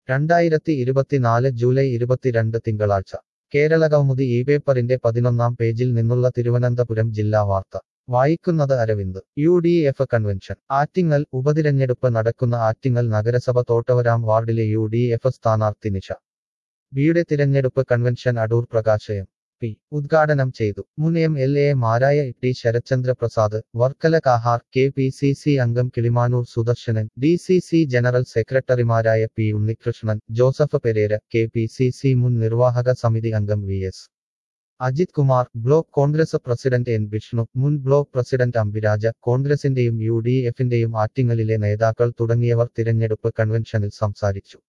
രണ്ടായിരത്തി ഇരുപത്തിനാല് ജൂലൈ ഇരുപത്തിരണ്ട് തിങ്കളാഴ്ച കേരളകൗമുദി ഈ പേപ്പറിന്റെ പതിനൊന്നാം പേജിൽ നിന്നുള്ള തിരുവനന്തപുരം ജില്ലാ വാർത്ത വായിക്കുന്നത് Aravind U D F convention Attingal ഉപതിരഞ്ഞെടുപ്പ് നടക്കുന്ന ആറ്റിങ്ങൽ നഗരസഭ തോട്ടവരാം വാർഡിലെ യു ഡി എഫ് സ്ഥാനാർത്ഥി നിഷ ബിയുടെ തിരഞ്ഞെടുപ്പ് കൺവെൻഷൻ അടൂർ പ്രകാശയം പി ഉദ്ഘാടനം ചെയ്തു മുൻ എം എൽ എ മാരായ T Sarathchandra Prasad Varkala Kahar K P C C അംഗം Kilimanoor Sudarsanan D C C general സെക്രട്ടറിമാരായ P Unnikrishnan Joseph Perera K P C C മുൻ നിർവാഹക സമിതി അംഗം V S Ajith Kumar block Congress president N Vishnu മുൻ ബ്ലോക്ക് പ്രസിഡന്റ് അംബിരാജ കോൺഗ്രസിന്റെയും യു ഡി എഫിന്റെയും ആറ്റിങ്ങലിലെ നേതാക്കൾ തുടങ്ങിയവർ തിരഞ്ഞെടുപ്പ് കൺവെൻഷനിൽ സംസാരിച്ചു